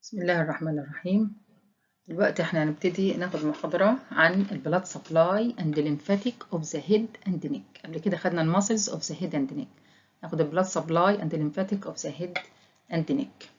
بسم الله الرحمن الرحيم دلوقتي احنا هنبتدي ناخد محاضرة عن البلاد سبلاي and the lymphatic of the head and neck قبل كده خدنا الماسلز of the head and neck ناخد البلاد سبلاي and the lymphatic of the head and neck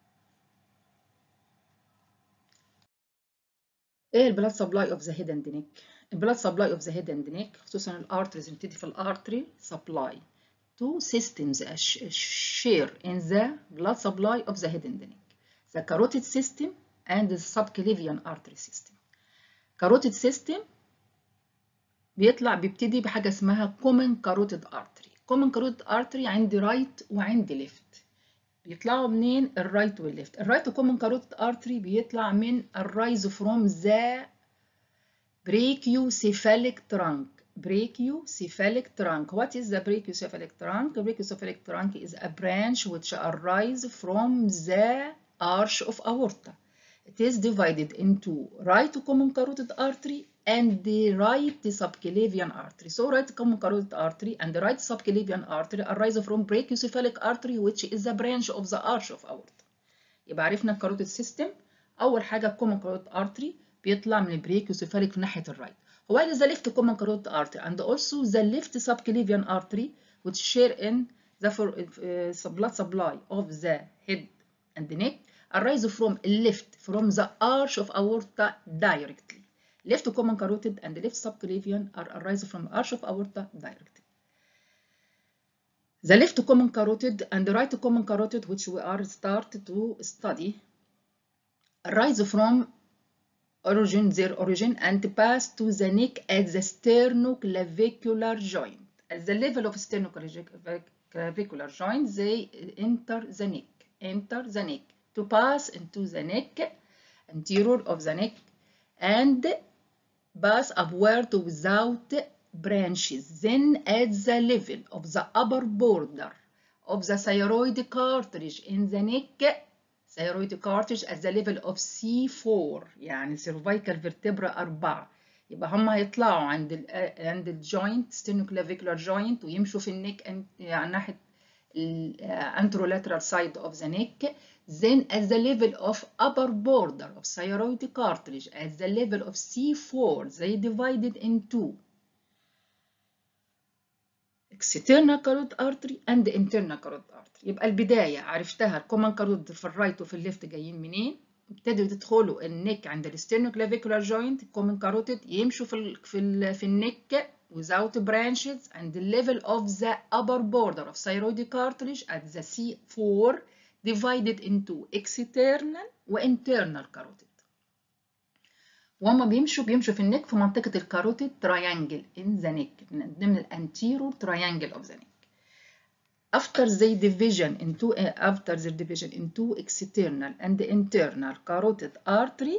ايه البلاد سبلاي of the head and neck البلاد سبلاي of the head and neck خصوصا الارتريز نبتدي في الارتري سبلاي two systems share in the blood supply of the head and neck the carotid system and the subclavian artery system. carotid system بيطلع بيبتدي بحاجة اسمها common carotid artery. common carotid artery عندي right وعندي left. بيطلعوا منين الرايت والليفت. الرايت common carotid artery بيطلع من الرايز from the brachiocephalic trunk. brachiocephalic trunk. What is the brachiocephalic trunk? brachiocephalic trunk is a branch which arises from the arch of aorta. It is divided into right common carotid artery and the right subclavian artery. So right common carotid artery and the right subclavian artery arise from brachiocephalic artery which is a branch of the arch of aorta. يبقى عرفنا الكاروتيد سيستم أول حاجة common carotid artery بيطلع من البريكيوسيفاليك في ناحية الرايت. While the left common carotid artery and also the left subclavian artery which share in the for, uh, blood supply of the head and the neck arise from left from the arch of aorta directly. Left common carotid and left subclavian are arise from arch of aorta directly. The left common carotid and the right common carotid, which we are start to study, arise from origin their origin and pass to the neck at the sternoclavicular joint. At the level of sternoclavicular joint, they enter the neck. Enter the neck to pass into the neck, anterior of the neck, and pass upward without branches. Then at the level of the upper border of the thyroid cartilage in the neck, thyroid cartilage at the level of C4 يعني cervical vertebra 4 يبقى هم هيطلعوا عند ال عند الجوينت sternoclavicular joint ويمشوا في النك يعني ناحية anterolateral side of the neck then at the level of upper border of thyroid cartilage at the level of C4 they divided into external carotid artery and internal carotid artery يبقى البداية عرفتها الكومن كارود في الرايت وفي الليفت جايين منين ابتدوا تدخلوا النك عند الستيرنوكلافيكولار جوينت الكومن كاروتيد يمشوا في ال في ال في النك without branches and the level of the upper border of thyroid cartilage at the C4 divided into external وinternal carotid. وهم بيمشوا بيمشوا في النك في منطقة الكاروتيد triangle in the neck من ضمن الانتيرور triangle of the neck. After the division into uh, after the division into external and internal carotid artery,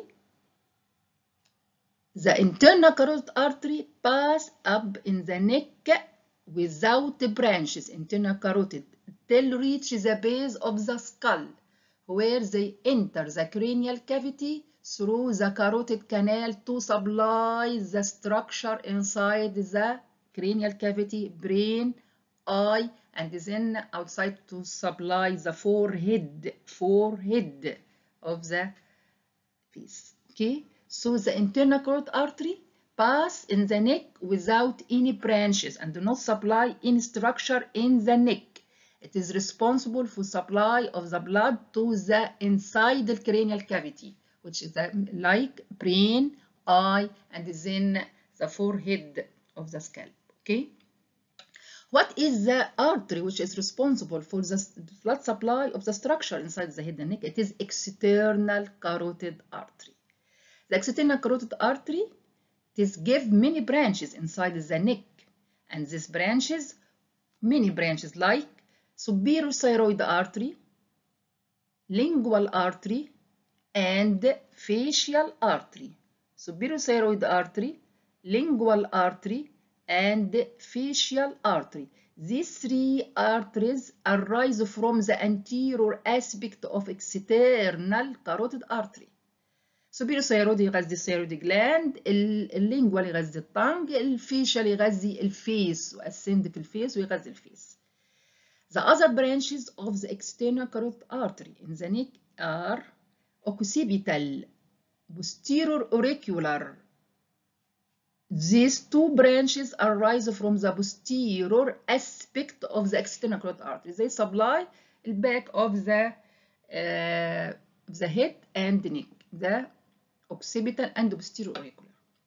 the internal carotid artery pass up in the neck without branches internal carotid till reach the base of the skull where they enter the cranial cavity through the carotid canal to supply the structure inside the cranial cavity brain eye and then outside to supply the forehead forehead of the face okay so the internal carotid artery pass in the neck without any branches and do not supply any structure in the neck it is responsible for supply of the blood to the inside the cranial cavity which is the, like brain eye and then the forehead of the scalp okay what is the artery which is responsible for the blood supply of the structure inside the head and neck? It is external carotid artery. The external carotid artery this give many branches inside the neck and these branches, many branches like superior thyroid artery, lingual artery, and facial artery. Superior thyroid artery, lingual artery, and facial artery. These three arteries arise from the anterior aspect of external carotid artery. superior thyroid يغذي الثيرويد جلاند اللينجوال يغذي الطنج الفيشال يغذي الفيس واسند في الفيس ويغذي الفيس The other branches of the external carotid artery in the neck are occipital posterior auricular these two branches arise from the posterior aspect of the external carotid artery they supply the back of the uh, the head and neck the occipital and posterior auricular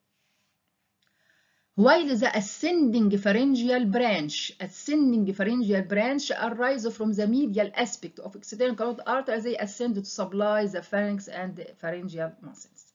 while the ascending pharyngeal branch, ascending pharyngeal branch arise from the medial aspect of external carotid artery as they ascend to supply the pharynx and the pharyngeal muscles.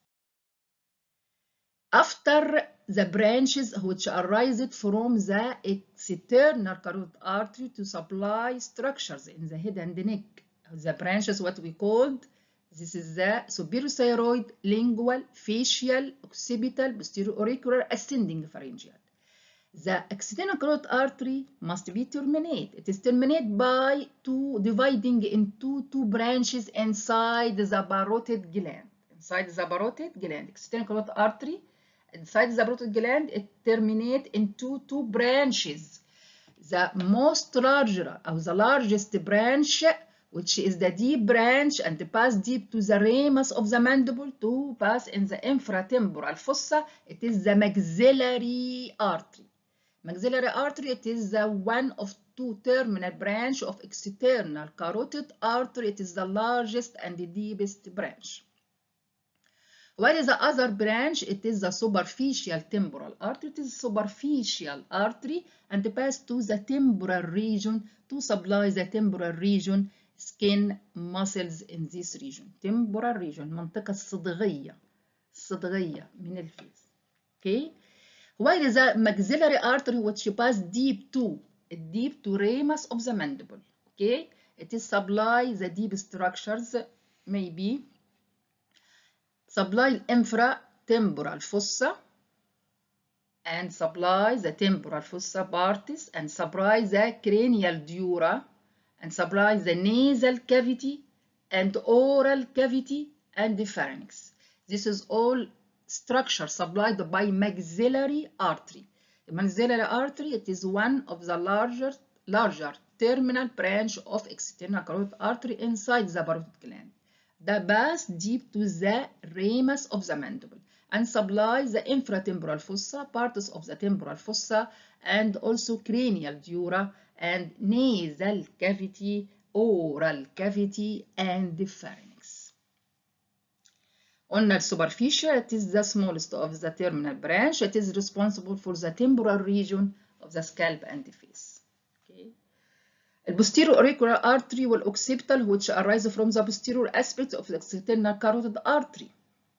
After the branches which arise from the external carotid artery to supply structures in the head and the neck, the branches what we called this is the superior thyroid, lingual, facial, occipital, posterior auricular, ascending pharyngeal. The external carotid artery must be terminated. It is terminated by two dividing into two branches inside the parotid gland. Inside the parotid gland, external carotid artery, inside the parotid gland, it terminates into two branches. The most larger, or the largest branch which is the deep branch and pass deep to the ramus of the mandible to pass in the infratemporal fossa. It is the maxillary artery. Maxillary artery, it is the one of two terminal branch of external carotid artery. It is the largest and the deepest branch. What is the other branch? It is the superficial temporal artery. It is superficial artery and pass to the temporal region to supply the temporal region skin muscles in this region temporal region المنطقة الصدغية الصدغية من الفيس okay while the maxillary artery which pass deep to deep to ramus of the mandible okay it is supply the deep structures maybe supply infratemporal fossa and supply the temporal fossa partis and supply the cranial dura and supply the nasal cavity and oral cavity and the pharynx. This is all structure supplied by maxillary artery. The maxillary artery it is one of the larger larger terminal branch of external carotid artery inside the parotid gland. The pass deep to the ramus of the mandible and supply the infratemporal fossa, parts of the temporal fossa, and also cranial dura and nasal cavity, oral cavity, and the pharynx. قلنا superficial, it is the smallest of the terminal branch. It is responsible for the temporal region of the scalp and the face. Okay. The posterior auricular artery والoccipital which arise from the posterior aspect of the external carotid artery.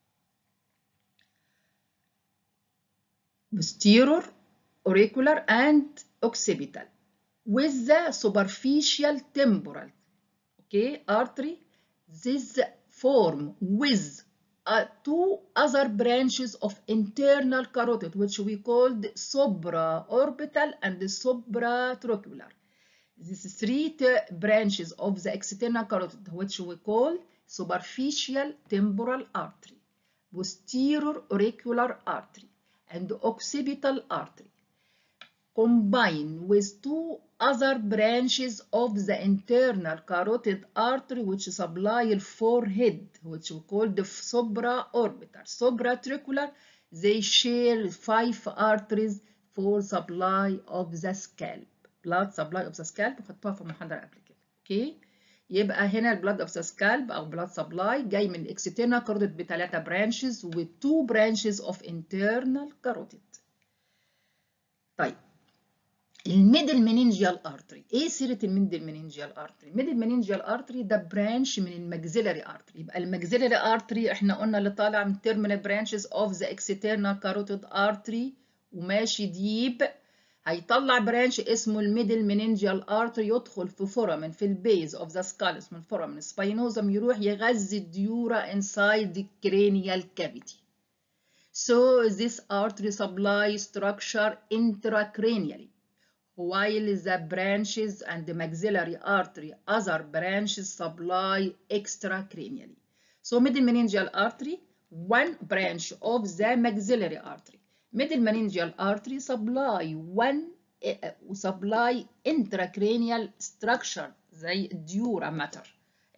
Posterior, auricular, and occipital with the superficial temporal okay artery this form with uh, two other branches of internal carotid which we called supraorbital and supratrochlear these three branches of the external carotid which we call superficial temporal artery posterior auricular artery and occipital artery combine with two other branches of the internal carotid artery which supply the forehead which we call the supraorbital supratracheal they share five arteries for supply of the scalp blood supply of the scalp خدتوها في المحاضرة قبل كده اوكي يبقى هنا البلاد اوف ذا سكالب او بلاد سبلاي جاي من الاكسترنال كاروتيد بثلاثه برانشز و 2 برانشز اوف انترنال كاروتيد طيب الميدل مننجيال ارتري ايه سيره الميدل مننجيال ارتري الميدل مننجيال ارتري ده برانش من الماكسيلاري ارتري يبقى الماكسيلاري ارتري احنا قلنا اللي طالع من تيرمينال برانشز اوف ذا اكسترنال كاروتيد ارتري وماشي ديب هيطلع برانش اسمه الميدل مننجيال ارتري يدخل في فورامين في البيز اوف ذا سكال اسمه الفورامين سباينوزم يروح يغذي الديورا انسايد the cranial cavity so this artery supply structure intracranially while the branches and the maxillary artery other branches supply extracranially so middle meningeal artery one branch of the maxillary artery middle meningeal artery supply one uh, supply intracranial structure زي dura matter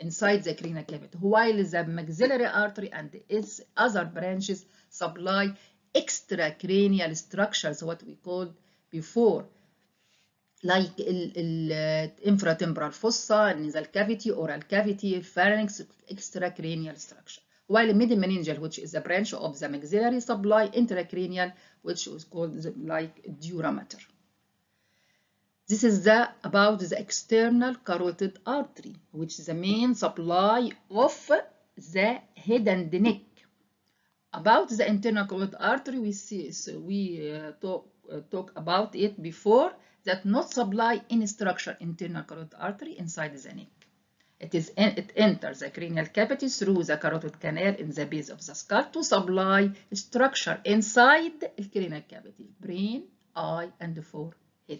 inside the cranial cavity, while the maxillary artery and its other branches supply extracranial structures, what we called before, like infratemporal fossa, nasal cavity, oral cavity, pharynx, extracranial structure. While midi-meningeal, which is a branch of the maxillary, supply intracranial, which is called like dura mater. This is the about the external carotid artery, which is the main supply of the head and neck. About the internal carotid artery, we see so we uh, talk uh, talk about it before that not supply any structure internal carotid artery inside the neck. It is it enters the cranial cavity through the carotid canal in the base of the skull to supply structure inside the cranial cavity, brain, eye, and forehead.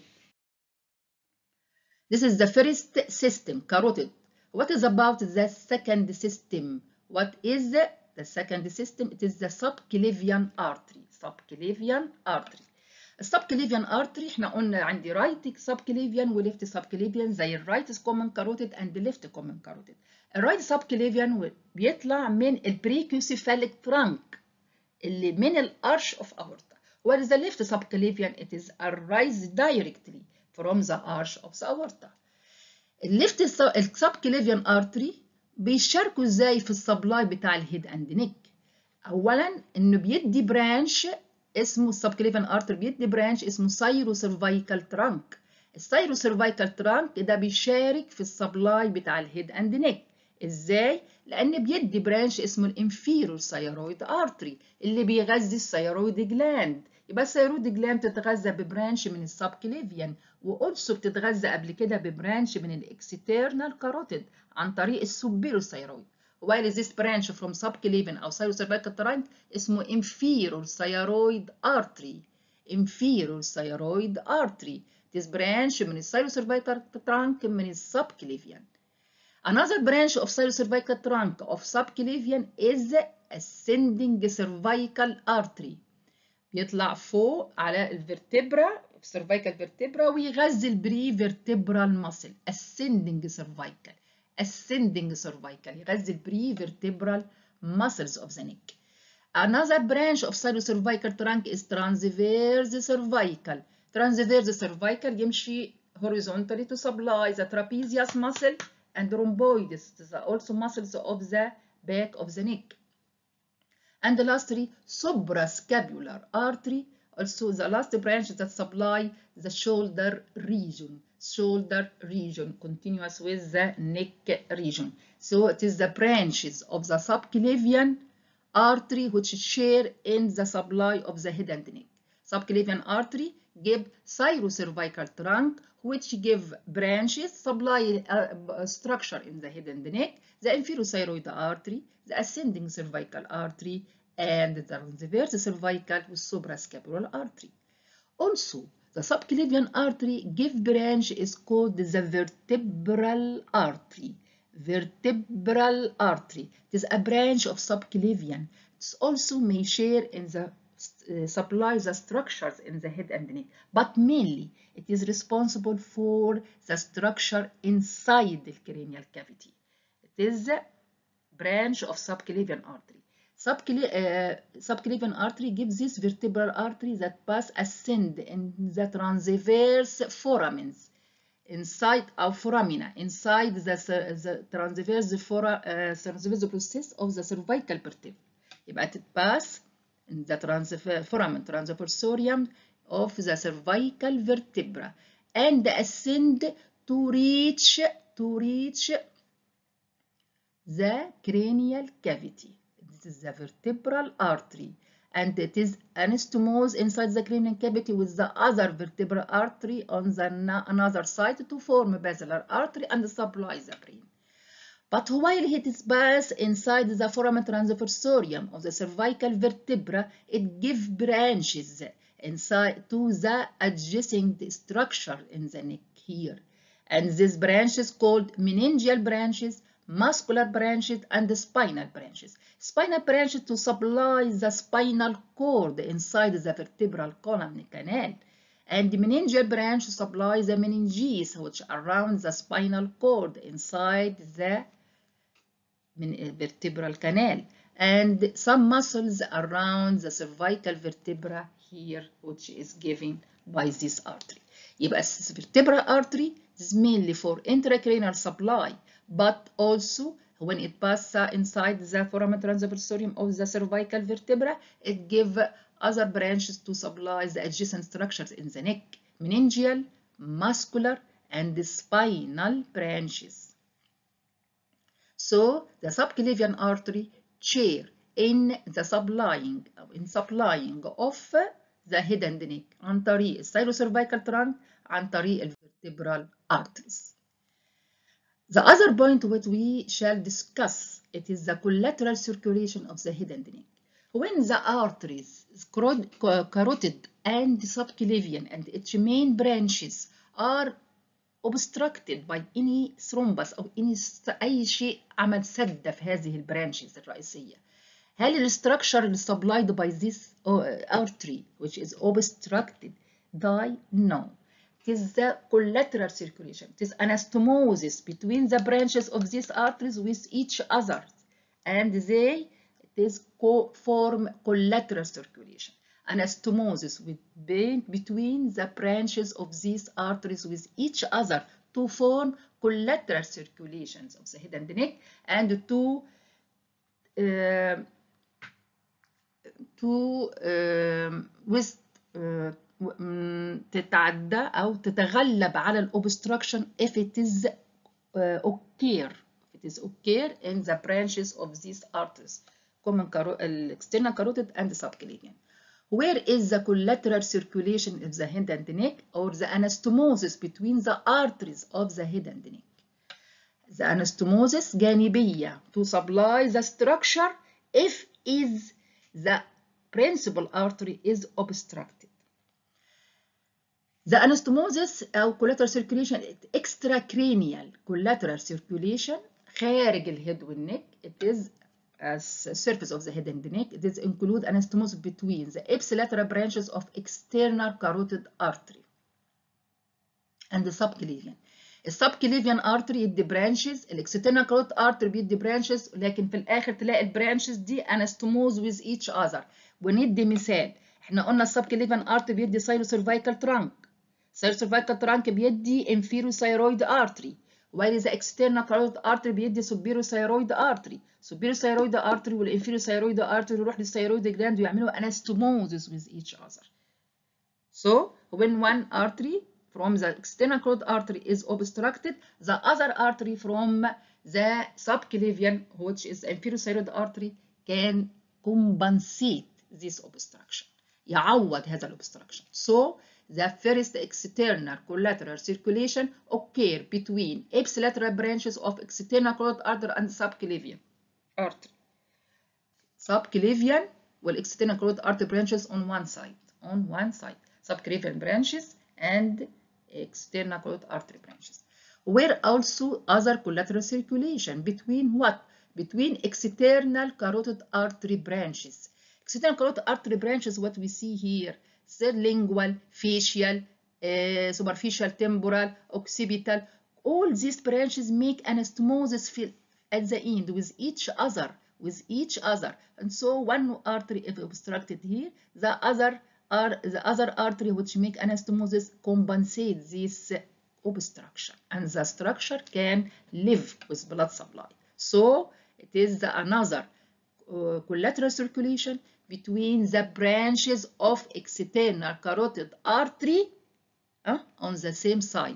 This is the first system, carotid. What is about the second system? What is the, the second system? It is the subclavian artery. Subclavian artery. السبكليفيان ارتري احنا قلنا عندي رايت سبكليفيان وليفت سبكليفيان زي الرايت كومن كاروتيد اند ليفت كومن كاروتيد الرايت سبكليفيان بيطلع من البريكوسيفاليك ترانك اللي من الارش اوف اورتا whereas the left subclavian it is arise directly from the arch of the aorta الليفت السبكليفيان ارتري بيشاركوا ازاي في السبلاي بتاع الهيد اند نيك اولا انه بيدي برانش اسمه السبكليفيان ارتر بيدي برانش اسمه سايرو سيرفايكال ترانك السايرو سيرفايكال ترانك ده بيشارك في السبلاي بتاع الهيد اند نيك ازاي لان بيدي برانش اسمه الانفيرور ثايرويد ارتري اللي بيغذي الثايرويد جلاند يبقى الثايرويد جلاند بتتغذى ببرانش من السبكليفيان واولسو بتتغذى قبل كده ببرانش من الاكسترنال كاروتيد عن طريق السوبيرو ثايرويد while this branch from subclavian أو thyrocervical trunk اسمه inferior thyroid artery inferior thyroid artery this branch من الثيروسيرفيكال trunk من السبكليفيان another branch of thyrocervical trunk of subclavian is ascending cervical artery بيطلع فوق على الفرتبرا cervical vertebra ويغذي البري vertebral muscle ascending cervical ascending cervical يغذي البري vertebral muscles of the neck. Another branch of cervical trunk is transverse cervical. Transverse cervical يمشي horizontally to supply the trapezius muscle and rhomboids, also muscles of the back of the neck. And lastly, suprascapular artery, also the last branch that supply the shoulder region shoulder region continuous with the neck region. So it is the branches of the subclavian artery which share in the supply of the head and neck. Subclavian artery give thyrocervical trunk which give branches supply uh, structure in the head and the neck, the inferior thyroid artery, the ascending cervical artery, and the transverse cervical with suprascapular artery. Also, the subclavian artery give branch is called the vertebral artery. Vertebral artery. It is a branch of subclavian. It also may share in the uh, supply the structures in the head and neck, but mainly it is responsible for the structure inside the cranial cavity. It is a branch of subclavian artery. Subclavian, uh, subclavian artery gives this vertebral artery that pass ascend in the transverse foramens inside our foramina inside the, the transverse fora, uh, transverse process of the cervical vertebra يبقى تتباس in the transfer, foramen transversorium of the cervical vertebra and ascend to reach to reach the cranial cavity is the vertebral artery and it is anastomosed inside the cranial cavity with the other vertebral artery on the another side to form a basilar artery and supply the brain. But while it is passed inside the foramen transversorium of the cervical vertebra, it gives branches inside to the adjacent structure in the neck here. And these branches called meningeal branches muscular branches and the spinal branches. Spinal branches to supply the spinal cord inside the vertebral column canal. And the meningeal branch supplies the meninges which around the spinal cord inside the من vertebral canal and some muscles around the cervical vertebra here which is given by this artery يبقى vertebral artery is mainly for intracranial supply but also when it passes inside the foramen transversorium of the cervical vertebra it give other branches to supply the adjacent structures in the neck meningeal muscular and spinal branches so the subclavian artery share in the supplying in supplying of the head and neck عن طريق السيروسيرفيكال trunk عن طريق الvertebral arteries. The other point what we shall discuss it is the collateral circulation of the head and neck. When the arteries, carotid and subclavian and its main branches are obstructed by any thrombus أو any أي شيء عمل سد في هذه البرانشز الرئيسية. هل الستراكشر اللي supplied by this artery which is obstructed die? No. It is the collateral circulation. It is anastomosis between the branches of these arteries with each other. And they it is co form collateral circulation. Anastomosis with between the branches of these arteries with each other to form collateral circulations of the head and neck and to uh, to uh, with uh, تتعدى أو تتغلب على الأوبستراكشن if it is uh, occur if it is occur in the branches of these arteries common external carotid and subclavian. Where is the collateral circulation of the head and neck or the anastomosis between the arteries of the head and neck? The anastomosis جانبية to supply the structure if is the principal artery is obstructed. The anastomosis أو collateral circulation extracranial collateral circulation خارج الهيد والنك it is as surface of the head and neck it is include anastomosis between the ipsilateral branches of external carotid artery and the subclavian السبكليفيان ارتري يدي برانشز الاكسترنال كاروت ارتري بيدي برانشز لكن في الاخر تلاقي البرانشز دي انستوموز ويز ايتش اذر وندي مثال احنا قلنا السبكليفيان ارتري بيدي سايلو سيرفايكال ترانك سايلو سيرفايكال ترانك بيدي انفيرو ثايرويد ارتري while the external carotid artery بيدي superior thyroid artery superior thyroid artery والinferior thyroid artery يروح للثيرويد جلاند ويعملوا anastomosis with each other so when one artery from the external carotid artery is obstructed the other artery from the subclavian which is inferior thyroid artery can compensate this obstruction يعوض هذا الobstruction so the first external collateral circulation occur between ipsilateral branches of external carotid artery and subclavian artery. Subclavian والexternal carotid artery branches on one side, on one side. Subclavian branches and external carotid artery branches. Where also other collateral circulation between what? Between external carotid artery branches. External carotid artery branches, what we see here, lingual, facial, uh, superficial, temporal, occipital. All these branches make anastomosis at the end with each other, with each other. And so one artery is obstructed here, the other are the other artery which make anastomosis compensate this obstruction, and the structure can live with blood supply. So it is the another uh, collateral circulation between the branches of external carotid artery uh, on the same side.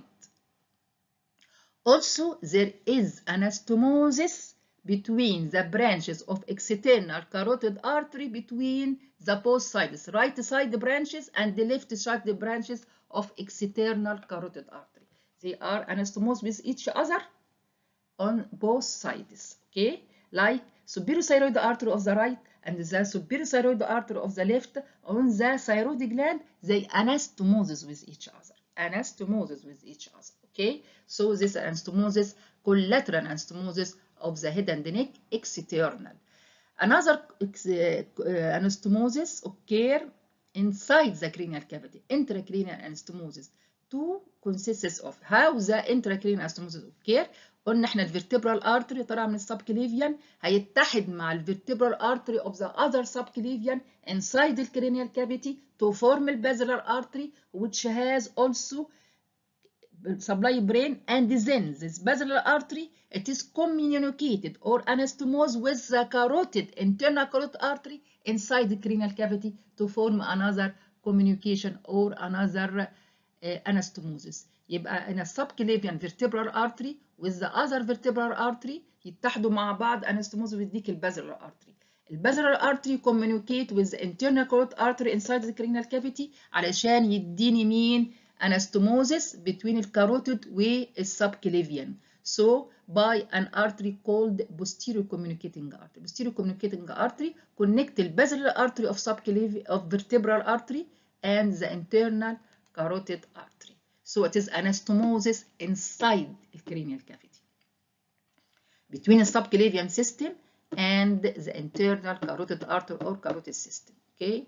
Also, there is anastomosis between the branches of external carotid artery between the both sides, right side branches and the left side branches of external carotid artery. They are anastomosed with each other on both sides, okay? Like superior thyroid artery of the right and the superior thyroid artery of the left on the thyroid gland, they anastomoses with each other. Anastomoses with each other, okay? So this anastomosis, collateral anastomosis of the head and the neck, external. Another uh, anastomosis occur inside the cranial cavity, intracranial anastomosis. Two consists of how the intracranial anastomosis occur قلنا احنا الفيرتبرال ارتري طالع من السبكليفيان هيتحد مع الفيرتبرال ارتري of the other subclavian inside the cranial cavity to form the basilar artery which has also supply brain and then this basilar artery it is communicated or anastomosed with the carotid internal carotid artery inside the cranial cavity to form another communication or another uh, anastomosis يبقى in a subclavian vertebral artery with the other vertebral artery يتحدوا مع بعض anastomosis ويديك البازلر artery البازلر artery communicate with the internal carotid artery inside the cranial cavity علشان يديني مين anastomosis between الكاروتيد والسبكليفيان so by an artery called posterior communicating artery posterior communicating artery connect the basilar artery of subclavian of vertebral artery and the internal carotid artery so it is anastomosis inside the cranial cavity between the subclavian system and the internal carotid artery or carotid system okay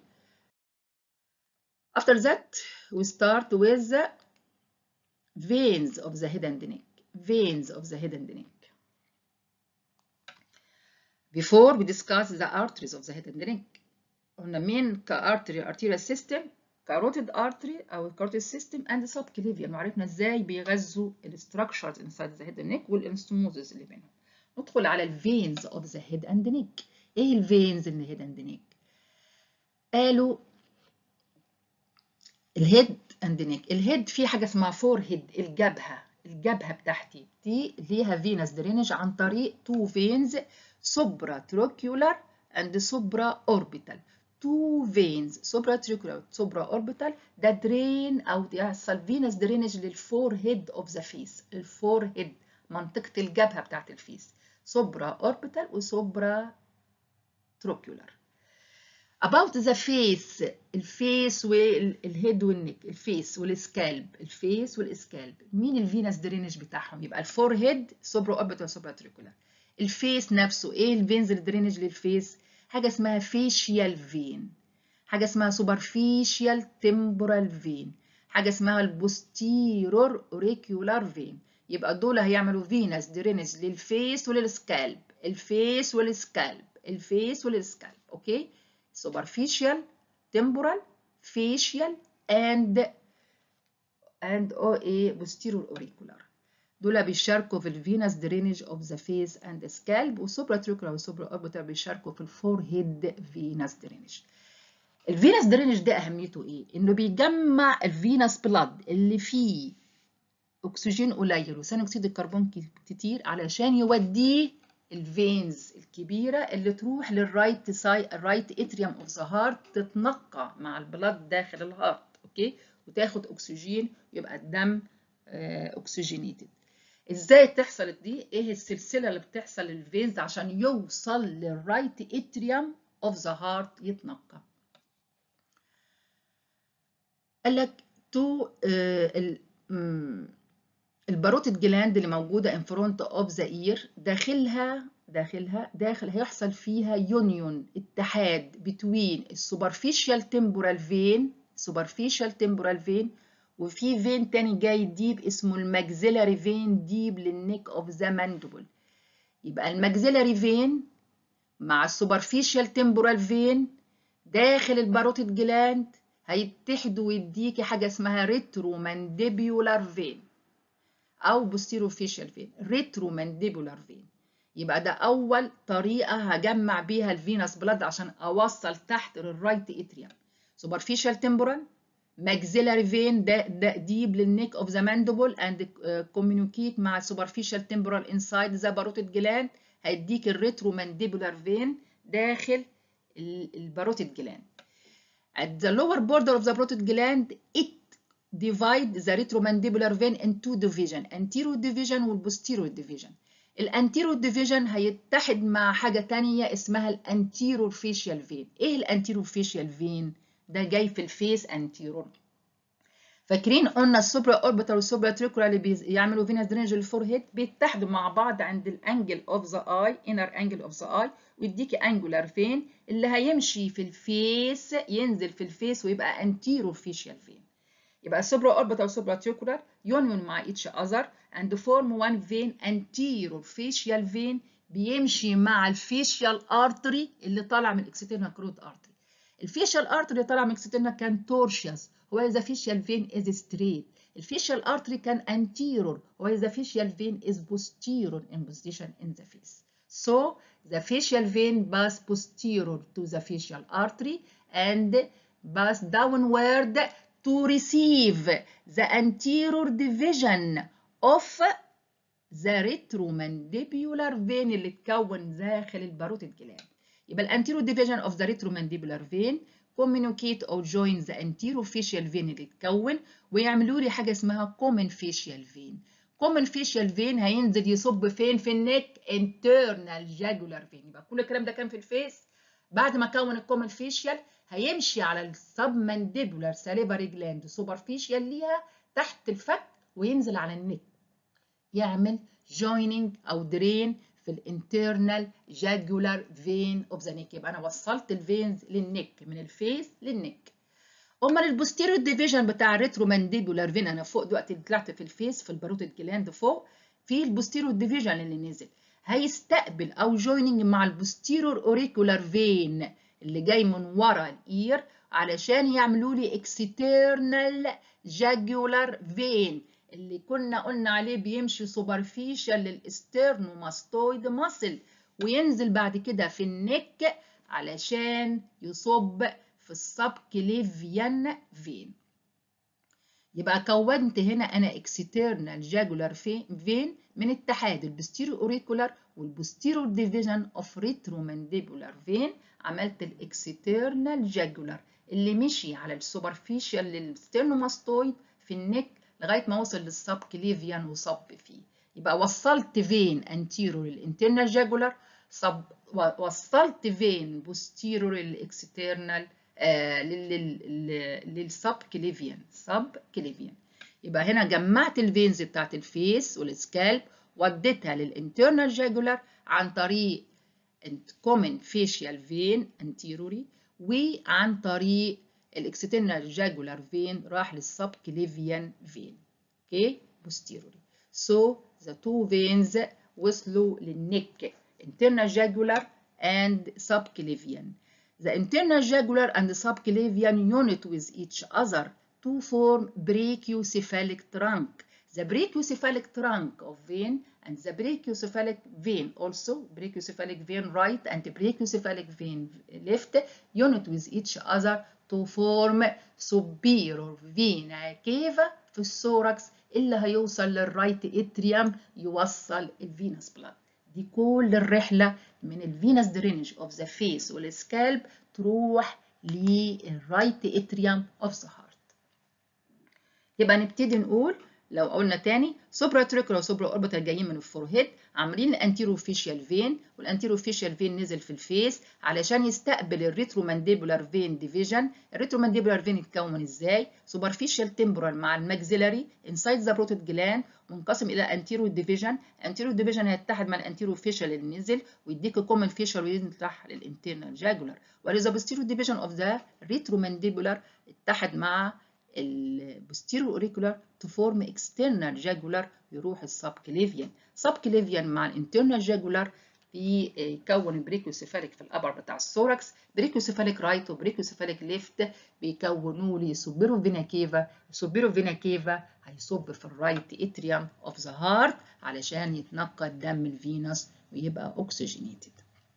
after that we start with the veins of the head and neck veins of the head and neck before we discuss the arteries of the head and neck قلنا main artery arterial system carotid artery او carotid system and subclavian وعرفنا ازاي بيغذوا structures inside the head and neck والانستموزز اللي بينهم ندخل على الفينز of the head and neck ايه الفينز اللي head and neck قالوا الهيد اند نيك الهيد في حاجه اسمها فور هيد الجبهه الجبهه بتاعتي دي ليها فينس درينج عن طريق تو فينز سوبرا تروكيولار اند سوبرا اوربيتال تو فينز سوبرا تروكيولار سوبرا اوربيتال ده درين او يحصل فينس درينج للفور هيد اوف ذا فيس الفور هيد منطقه الجبهه بتاعت الفيس سوبرا اوربيتال وسوبرا تروكيولار about the face الفيس والهيد والنك الفيس والسكالب الفيس والسكالب مين الفينس درينج بتاعهم يبقى الفور هيد سوبرا اوربيتال وسوبرا تريكولار الفيس نفسه ايه الفينز الدرينج للفيس حاجه اسمها فيشيال فين حاجه اسمها سوبرفيشيال تمبورال فين حاجه اسمها البوستيرور اوريكيولار فين يبقى دول هيعملوا فينس درينج للفيس وللسكالب الفيس والسكالب الفيس والسكالب اوكي superficial, temporal, facial, and and OA posterior auricular. دول بيشاركوا في الفينس درينج اوف ذا فيس اند سكالب وسوبرا تريكولا وسوبرا اوربيتال بيشاركوا في الفور هيد فينس درينج. الفينس درينج ده اهميته ايه؟ انه بيجمع الفينس بلاد اللي فيه اكسجين قليل وثاني اكسيد الكربون كتير علشان يوديه الفينز الكبيرة اللي تروح للرايت ساي الرايت اتريوم اوف ذا هارت تتنقى مع البلاد داخل الهارت اوكي وتاخد اكسجين يبقى الدم اكسجينيتد ازاي تحصل دي ايه السلسلة اللي بتحصل للفينز عشان يوصل للرايت اتريوم اوف ذا هارت يتنقى قال لك تو الباروتيد جلاند اللي موجوده ان فرونت اوف ذا اير داخلها داخلها داخل هيحصل فيها يونيون اتحاد بتوين السوبرفيشال تمبورال فين سوبرفيشال تمبورال فين وفي فين تاني جاي ديب اسمه الماكسيلاري فين ديب للنيك اوف ذا ماندبل يبقى الماكسيلاري فين مع السوبرفيشال تمبورال فين داخل الباروتيد جلاند هيتحدوا ويديكي حاجه اسمها ريترو مانديبيولار فين او بوستيرو فيشال فين ريترو مانديبولار فين يبقى ده اول طريقه هجمع بيها الفينس بلاد عشان اوصل تحت للرايت اتريوم سوبرفيشال تمبورال maxillary vein ده ده ديب للنيك اوف ذا ماندبل اند كوميونيكيت مع superficial temporal inside ذا باروتيد جلاند هيديك الريترو مانديبولار فين داخل الباروتيد جلاند at the lower border of the parotid gland it divide the retromandibular vein into division anterior division والposterior division الانتيرور ديفيجن هيتحد مع حاجة تانية اسمها الانتيرور فيشيال فين ايه الانتيرور فيشيال فين ده جاي في الفيس انتيرور فاكرين قلنا السوبرا اوربيتال والسوبرا تريكولا اللي بيعملوا فينس درينج للفور هيد بيتحدوا مع بعض عند الانجل اوف ذا اي انر انجل اوف ذا اي ويديكي انجولار فين اللي هيمشي في الفيس ينزل في الفيس ويبقى انتيرور فيشيال فين يبقى السوبرا اوربيتال والسوبرا تريكولار union مع each other and form one vein anterior facial vein بيمشي مع الفيشيال ارتري اللي طالع من الاكسترنال كرود ارتري الفيشيال ارتري اللي طالع من الاكسترنال كان تورشيوس هو the facial vein is straight الفيشيال ارتري كان anterior while the facial vein is posterior in position in the face so the facial vein pass posterior to the facial artery and pass downward to receive the anterior division of the retromandibular vein اللي اتكون داخل الباروتيد جلاند يبقى الانتيرو division of the retromandibular vein communicate or join the anterior facial vein اللي اتكون ويعملوا لي حاجه اسمها common facial vein common facial vein هينزل يصب فين في النك internal jugular vein يبقى كل الكلام ده كان في الفيس بعد ما كون الكومن فيشيال هيمشي على السبمنديبولار ساليفري جلاند سوبرفيشيال ليها تحت الفك وينزل على النك يعمل joining او درين في الانترنال جاجولار فين اوف ذا نيك يبقى انا وصلت الفينز للنك من الفيس للنك امال البوستيريور ديفيجن بتاع الريترومانديبولار فين انا فوق دلوقتي طلعت في الفيس في الباروتيد جلاند فوق في البوستيريور ديفيجن اللي نزل هيستقبل او جويننج مع البوستيريور اوريكولار فين اللي جاي من ورا الاير علشان يعملوا لي اكسترنال جاجولار فين اللي كنا قلنا عليه بيمشي سوبرفيشال للاسترنوماستويد ماسل وينزل بعد كده في النك علشان يصب في السبكليفيان فين يبقى كونت هنا انا اكسترنال جاجولار فين من اتحاد البوستيريو اوريكولار والبوستيريو ديفيجن اوف ريترومانديبولار فين عملت الاكسترنال جاجولار اللي مشي على السوبرفيشال للسترنوماستويد في النك لغايه ما وصل للسب كليفيان وصب فيه يبقى وصلت فين انتيرو للانترنال جاجولار صب وصلت فين بوستيرو للاكسترنال آه للسب كليفيان سب كليفيان يبقى هنا جمعت الفينز بتاعت الفيس والسكالب وديتها للانترنال جاجولار عن طريق كومن فيشيال فين انتيروري وعن طريق الاكسترنال جاجولار فين راح للسب كليفيان فين اوكي posteriorly so the two veins وصلوا للنك internal jugular and subclavian the internal jugular and the subclavian unite with each other to form brachiocephalic trunk the brachiocephalic trunk of vein and the brachiocephalic vein also brachiocephalic vein right and brachiocephalic vein left unite with each other to form superior vena cava في الثوركس اللي هيوصل للرايت اتريوم يوصل الفينس بلاد دي كل الرحله من الفينس درينج اوف ذا فيس والسكالب تروح للرايت اتريوم اوف ذا هارت يبقى نبتدي نقول لو قلنا تاني سوبرا تريكولا وسوبرا اوربيتال جايين من الفورهيد عاملين الانتيرو فيشيال فين والانتيرو فيشيال فين نزل في الفيس علشان يستقبل الريترو مانديبولار فين ديفيجن الريترو مانديبولار فين اتكون ازاي سوبرفيشال تمبرال مع الماكسيلاري انسايد ذا بروتيد جلاند منقسم الى انتيرو ديفيجن انتيرو ديفيجن هيتحد مع الانتيرو فيشيال اللي نزل ويديك كومن فيشيال وينفتح للانترنال جاجولار ولذا بوستيرو ديفيجن اوف ذا ريترو مانديبولار اتحد مع البوستيرو اوريكولار تفورم اكسترنال جاجولار يروح السب كليفيان سب كليفيان مع الانترنال جاجولار بيكون بريكوسيفاليك في الابر بتاع الثوركس بريكوسيفاليك رايت وبريكوسيفاليك ليفت بيكونوا لي سوبيرو فينا كيفا سوبيرو فينا كيفا هيصب في الرايت اتريوم اوف ذا هارت علشان يتنقى الدم الفينس ويبقى اوكسجينيتد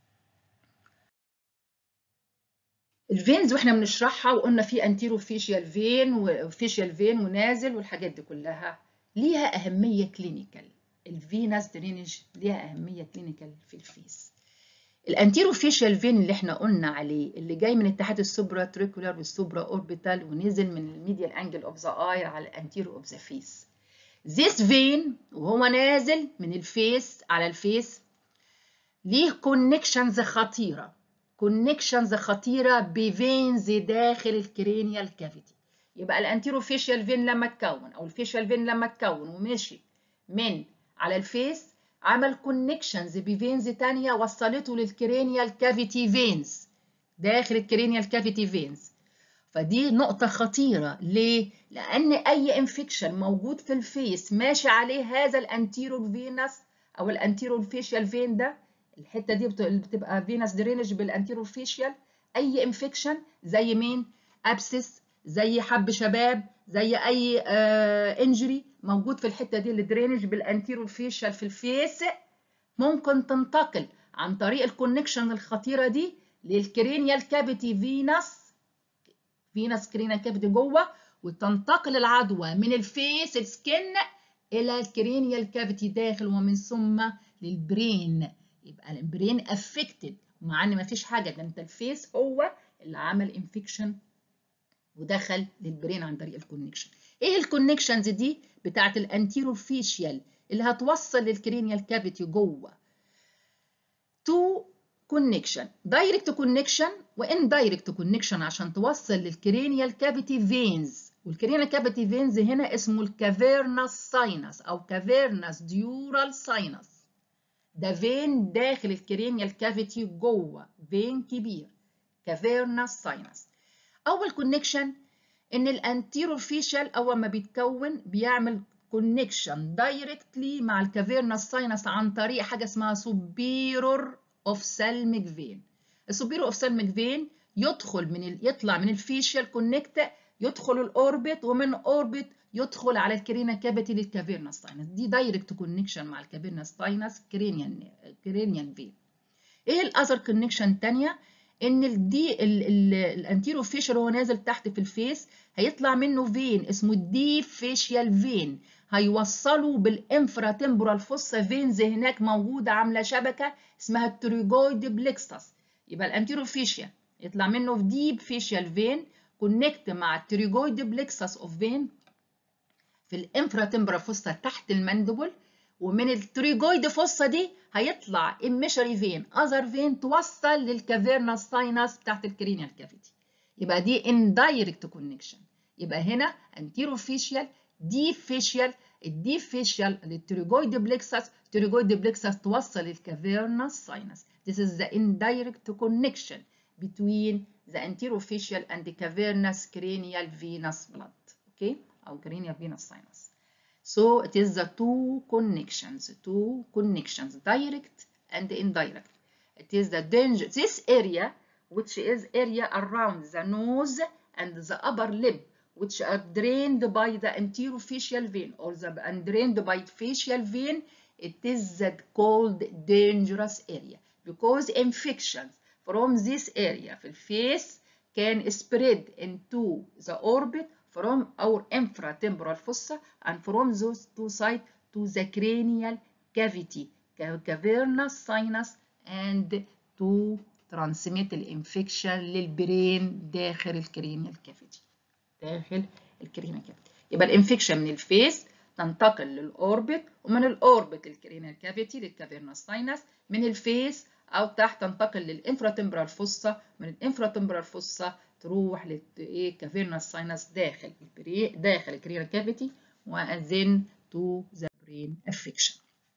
الفينز واحنا بنشرحها وقلنا في انتيرو فيشيال فين وفيشيال فين ونازل والحاجات دي كلها ليها اهميه كلينيكال الفينس درينج ليها اهميه كلينيكال في الفيس الانتيرو فيشيال فين اللي احنا قلنا عليه اللي جاي من اتحاد السوبرا تريكولار والسوبرا اوربيتال ونزل من الميديال انجل اوف ذا اي على الانتيرو اوف ذا فيس this vein وهو نازل من الفيس على الفيس ليه كونكشنز خطيره كونكشنز خطيره بفينز داخل الكرينيال كافيتي يبقى الانتيرو فيشيال فين لما اتكون او الفيشيال فين لما اتكون ومشي من على الفيس عمل كونكشنز بفينز تانية وصلته للكرينيال كافيتي فينز داخل الكرينيال كافيتي فينز فدي نقطة خطيرة ليه؟ لأن أي انفكشن موجود في الفيس ماشي عليه هذا الانتيرور فينس أو الانتيرور فيشيال فين ده الحتة دي بتبقى فينس درينج بالانتيرور فيشيال أي انفكشن زي مين؟ أبسس زي حب شباب زي أي انجري موجود في الحتة دي الدرينج بالانتيرور فيشيال في الفيس ممكن تنتقل عن طريق الكونكشن الخطيرة دي للكرينيال كافيتي فينس فينس كرينيال كافيتي جوه وتنتقل العدوى من الفيس السكن الى الكرينيال كافيتي داخل ومن ثم للبرين يبقى البرين افكتد مع ان مفيش حاجه ده انت الفيس هو اللي عمل انفكشن ودخل للبرين عن طريق الكونكشن ايه الكونكشنز دي بتاعت الانتيرو فيشيال اللي هتوصل للكرينيال كافيتي جوه تو كونكشن دايركت كونكشن وان دايركت كونكشن عشان توصل للكرينيال كافيتي فينز والكرينيال كافيتي فينز هنا اسمه الكافيرنس ساينس او كافيرنس ديورال ساينس ده فين داخل الكرينيال كافيتي جوه فين كبير كافيرنس ساينس اول كونكشن ان الانتيرور فيشال اول ما بيتكون بيعمل كونكشن دايركتلي مع الكافيرنس ساينس عن طريق حاجه اسمها سوبيرور اوفسالميك فين السوبيرور اوفسالميك فين يدخل من ال... يطلع من الفيشيال كونكت يدخل الاوربت ومن اوربت يدخل على الكرينا كافيتي للكافيرنس ساينس دي دايركت كونكشن مع الكافيرنس ساينس كرينيان كرينيان فين ايه الاذر كونكشن الثانيه ان الدي الانتيرو فيشال هو نازل تحت في الفيس هيطلع منه فين اسمه الدي فيشيال فين هيوصلوا بالانفرا تمبورال فوسا فينز هناك موجوده عامله شبكه اسمها التريجويد بليكستس يبقى الانتيرو فيشيال يطلع منه في ديب فيشيال فين كونكت مع التريجويد بليكسس اوف فين في الانفرا تمبورال فوسا تحت المندبل ومن التريجويد فوسا دي هيطلع اميشري فين اذر فين توصل للكافيرنس ساينس بتاعت الكرينيال كافيتي يبقى دي اندايركت كونكشن يبقى هنا انتيرو فيشيال ديب فيشيال الديب فيشيال للتريجويد بليكسس التريجويد بليكسس توصل للكافيرنس ساينس this is the indirect connection between the anterofacial and the cavernous cranial venous blood okay او cranial venous sinus so it is the two connections two connections direct and indirect it is the danger this area which is area around the nose and the upper lip which are drained by the anterofacial vein or the and drained by facial vein it is called dangerous area because infections from this area في الفيس can spread into the orbit from our infratemporal fossa and from those two sides to the cranial cavity cavernous sinus and to transmit الانفكشن للبرين داخل الكرينيال كافيتي داخل الكرينيال كافيتي يبقى الانفكشن من الفيس تنتقل للاوربت ومن الاوربت للكرينيال كافيتي للكافيرنس ساينس من الفيس او تحت تنتقل للانفراتمبرال فوسا من الانفراتمبرال فوسا تروح للايه كافيرنس ساينس داخل البري داخل الكرينيال كافيتي وذن تو ذا برين افكشن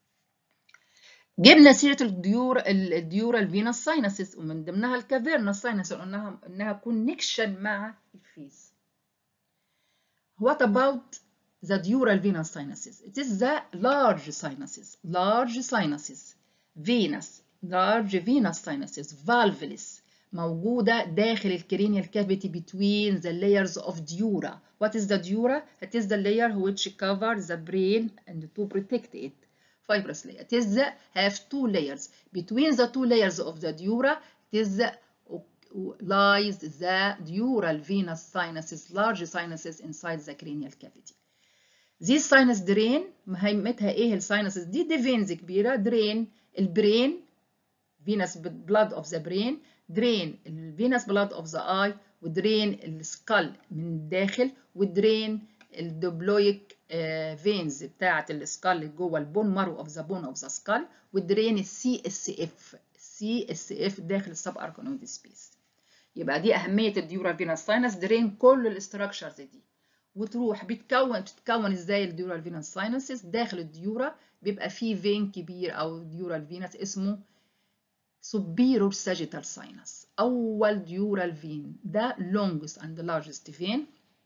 جبنا سيره الديور الديورال فينس ساينسز ومن ضمنها الكافيرنس ساينس قلناها انها كونكشن مع الفيس What about the dural venous sinuses? It is the large sinuses, large sinuses, venous, large venous sinuses, valvulus, موجودة داخل الكرينيال cavity between the layers of dura. What is the dura? It is the layer which covers the brain and to protect it. Fibrous layer. It is the, have two layers. Between the two layers of the dura, it is the lies the dural venous sinuses, large sinuses inside the cranial cavity. These sinus drain مهمتها ايه الساينسز دي دي فينز كبيره درين البرين venous blood of the brain درين الفينس blood of the eye ودرين السكال من الداخل ودرين الدبلويك فينز بتاعه السكال اللي جوه البون مارو اوف ذا بون اوف ذا سكال ودرين السي اس اف سي اس اف داخل السب اركانويد سبيس يبقى دي اهميه الديورال فينس ساينس درين كل الاستراكشرز دي وتروح بتكون بتتكون ازاي الديورال فينس ساينسز داخل الديورا بيبقى فيه فين كبير او ديورال فينس اسمه superior sagittal sinus أول dural vein ده longest and largest vein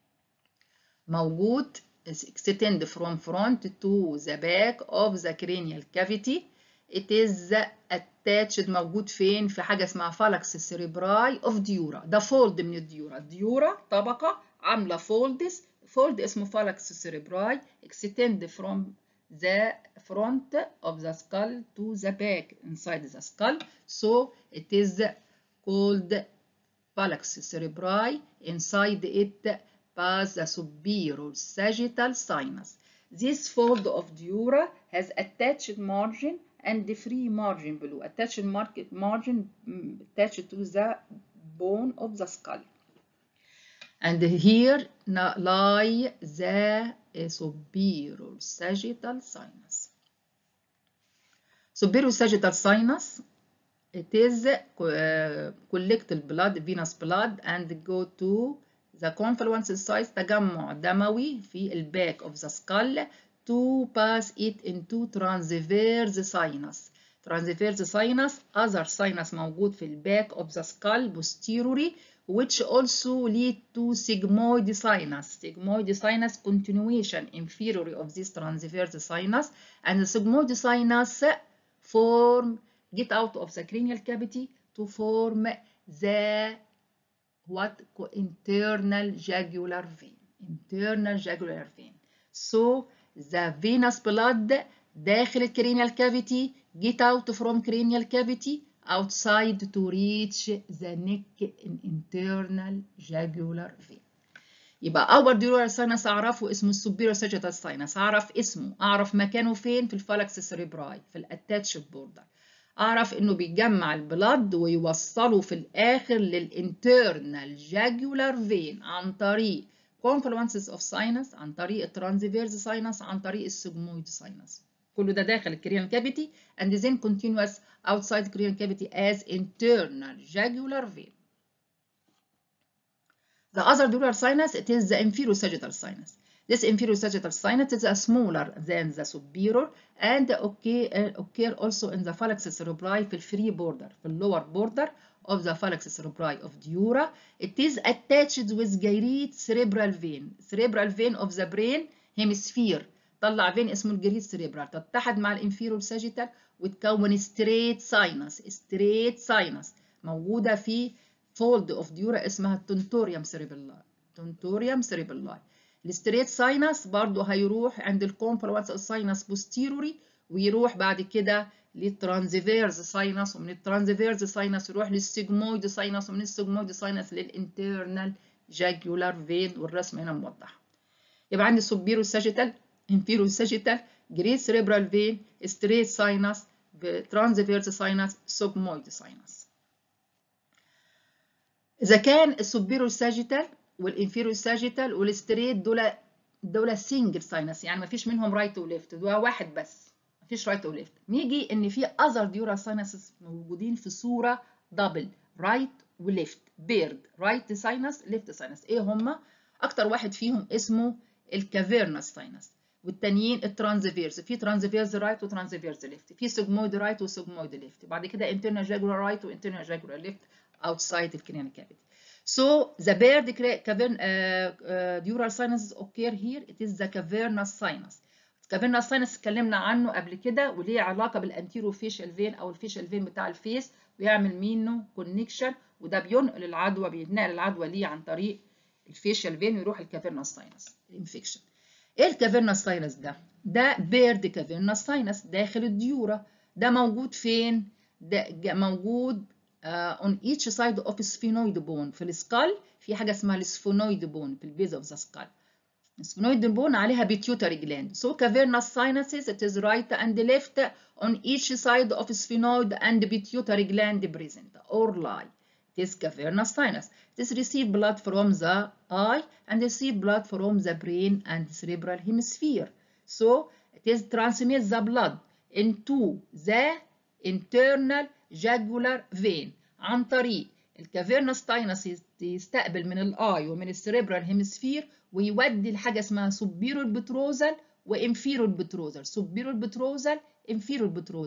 موجود extend from front to the back of the cranial cavity it is attached موجود فين في حاجة اسمها فالكس cerebri of dura ده فولد من الديورا الديورا طبقة عاملة فولدز فولد اسمه فالكس cerebri extend from the front of the skull to the back inside the skull so it is called falx cerebri inside it pass the superior sagittal sinus this fold of dura has attached margin and the free margin below attached market margin attached to the bone of the skull and here lie the superior sagittal sinus. Superior sagittal sinus, it is uh, collect the blood, venous blood and go to the confluence site تجمع دموي في ال back of the skull to pass it into transverse sinus. Transverse sinus, other sinus موجود في ال back of the skull posteriorly which also lead to sigmoid sinus. Sigmoid sinus continuation inferior of this transverse sinus and the sigmoid sinus form get out of the cranial cavity to form the what internal jugular vein. Internal jugular vein. So the venous blood داخل الكرينيال cavity get out from cranial cavity outside to reach the neck in internal jugular vein. يبقى أول dural sinus أعرفه اسمه السوبيريور sagittal sinus أعرف اسمه أعرف مكانه فين في الفالكس سيريبراي في الاتاتشد بوردر أعرف إنه بيجمع البلد ويوصله في الآخر للانترنال جاجولار فين عن طريق confluences of sinus عن طريق الترانزفيرز sinus عن طريق السجمويد sinus كله ده داخل الكريان كافيتي and then continuous outside cranial cavity as internal jugular vein. The other dural sinus, it is the inferior sagittal sinus. This inferior sagittal sinus is smaller than the superior and occur, occur also in the falx cerebri في free border, في lower border of the falx cerebri of dura. It is attached with gyrate cerebral vein. Cerebral vein of the brain hemisphere. طلع فين اسمه الجريد سيريبرال تتحد مع الانفيرور ساجيتال وتكون ستريت ساينس ستريت ساينس موجوده في فولد اوف ديورا اسمها التونتوريوم سيريبلاي تونتوريوم سيريبلاي الستريت ساينس برضو هيروح عند الكونفلونس الساينس بوستيروري ويروح بعد كده للترانزفيرز ساينس ومن الترانزفيرز ساينس يروح للسيجمويد ساينس ومن السيجمويد ساينس للانترنال جاجولار فين والرسم هنا موضح يبقى عندي سوبيرو ساجيتال inferior sagittal, great cerebral vein, straight sinus, transverse sinus, sigmoid sinus. إذا كان السوبيريور sagittal والانفيريور sagittal والستريت دول دول سنجل ساينس يعني ما فيش منهم رايت وليفت دول واحد بس ما فيش رايت وليفت نيجي ان في اذر ديورا ساينسز موجودين في صوره دبل رايت وليفت بيرد رايت ساينس ليفت ساينس ايه هما اكتر واحد فيهم اسمه الكافيرنس ساينس والتانيين الترانزفيرز في ترانزفيرز رايت وترانزفيرز ليفت في سيجمويد رايت وسيجمويد ليفت بعد كده انترنال جاجولار رايت وانترنال جاجولار ليفت outside the cranial cavity so the bird cavern uh, uh, dural sinuses occur here it is the cavernous sinus cavernous sinus اتكلمنا عنه قبل كده وليه علاقه بالانتيرو فيشال فين او الفيشال فين بتاع الفيس ويعمل منه كونكشن وده بينقل العدوى بيتنقل العدوى ليه عن طريق الفيشال فين ويروح الكافيرنس ساينس انفكشن ايه الكافيرنس ساينس ده ده بيرد كافيرنس ساينس داخل الديورا ده موجود فين ده موجود uh, on each side of sphenoid bone في السكال في حاجه اسمها السفونويد بون في البيز اوف ذا سكال السفونويد بون عليها بيتيوتري جلاند so cavernous sinuses it is right and left on each side of sphenoid and pituitary gland present or lie it is cavernous sinus it is receive blood from the eye and receive blood from the brain and cerebral hemisphere so it is transmit the blood into the internal jugular vein عن طريق الكافيرنس ساينس يستقبل من الاي ومن السريبرال هيمسفير ويودي لحاجه اسمها سوبيرور بتروزال وانفيرور بتروزال سوبيرور بتروزال انفيرور بتروزال